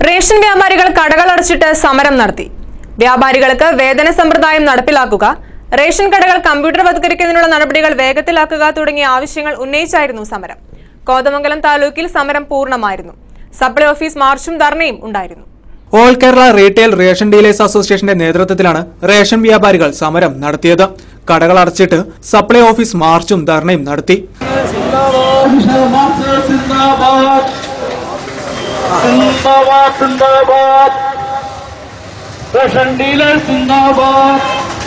ration വ്യാപാരികൾ കടകൾ അടച്ചിട്ട് സമരം നടത്തി വ്യാപാരികൾക്ക് വേതന സമ്പ്രദായം നടപ്പിലാക്കുക റേഷൻ കടകൾ കമ്പ്യൂട്ടർവത്കരിക്കുന്നതിനുള്ള നടപടികൾ വേഗത്തിലാക്കുക തുടങ്ങിയ ആവശ്യങ്ങൾ ഉന്നയിച്ചായിരുന്നു സമരം കോതമംഗലം താലൂക്കിൽ സമരം പൂർണ്ണമായിരുന്നു സപ്ലൈ ഓഫീസ് മാർച്ചും ധർണയും ഉണ്ടായിരുന്നു all Kerala retail ration dealers അസോസിയേഷന്റെ നേതൃത്വത്തിലാണ് റേഷൻ വ്യാപാരികൾ സമരം നടത്തിയത് കടകൾ അടച്ചിട്ട് സപ്ലൈ ഓഫീസ് മാർച്ചും ധർണയും നടത്തി സിന്ദാബാദ് സിന്ദാബാദ് സിന്ദാബാദ് സിന്ദാബാദ് റേഷൻ ഡീലർ സിന്ദാബാദ്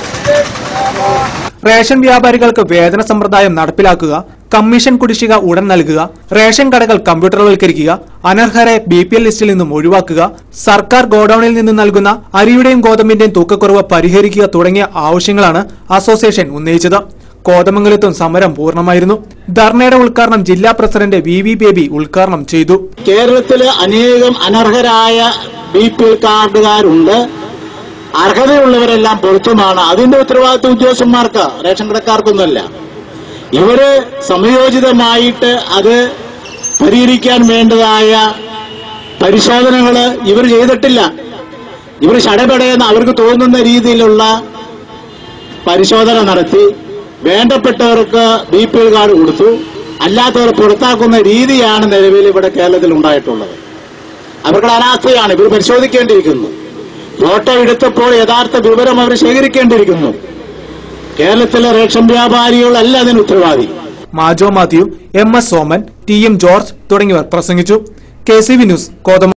റേഷൻ വ്യാപാരികൾക്ക് വേതന സമ്പ്രദായം നടപ്പിലാക്കുക കമ്മീഷൻ കുടിശ്ശിക ഉടൻ നൽകുക റേഷൻ കടകൾ കമ്പ്യൂട്ടർവൽക്കരിക്കുക അനർഹരെ ബി പി എൽ ലിസ്റ്റിൽ നിന്നും ഒഴിവാക്കുക സർക്കാർ ഗോഡൌണിൽ നിന്ന് നൽകുന്ന അരിയുടെയും ഗോതമ്പിന്റെയും തൂക്കക്കുറവ് പരിഹരിക്കുക തുടങ്ങിയ ആവശ്യങ്ങളാണ് അസോസിയേഷൻ ഉന്നയിച്ചത് കോതമംഗലത്തും സമരം പൂർണ്ണമായിരുന്നു ധർണയുടെ ഉദ്ഘാടനം ജില്ലാ പ്രസിഡന്റ് വി വി ബേബി ഉദ്ഘാടനം ചെയ്തു കേരളത്തില് അനേകം അനർഹരായ ബി പി എൽ കാർഡുകാരുണ്ട് അർഹതയുള്ളവരെല്ലാം പുറത്തുമാണ് അതിന്റെ ഉത്തരവാദിത്വ ഉദ്യോഗസ്ഥന്മാർക്ക് റേഷൻ കടക്കാർക്കൊന്നുമല്ല ഇവര് സമയോചിതമായിട്ട് അത് പരിഹരിക്കാൻ വേണ്ടതായ പരിശോധനകള് ഇവർ ചെയ്തിട്ടില്ല ഇവർ ഷടപടയെന്ന് അവർക്ക് തോന്നുന്ന രീതിയിലുള്ള പരിശോധന നടത്തി വേണ്ടപ്പെട്ടവർക്ക് ബി പി എൽ കാർഡ് കൊടുത്തു അല്ലാത്തവർ പുറത്താക്കുന്ന രീതിയാണ് നിലവിൽ ഇവിടെ കേരളത്തിൽ ഉണ്ടായിട്ടുള്ളത് അവർക്ക് അനാസ്ഥയാണ് ഇവർ പരിശോധിക്കേണ്ടിയിരിക്കുന്നു ഫോട്ടോ എടുത്തപ്പോൾ യഥാർത്ഥ വിവരം അവർ ശേഖരിക്കേണ്ടിയിരിക്കുന്നു കേരളത്തിലെ റേഷൻ വ്യാപാരികളല്ല അതിന് ഉത്തരവാദി Majo Mathew M S Soman T M George തുടങ്ങിയവർ പ്രസംഗിച്ചു K C V news Kothamangalam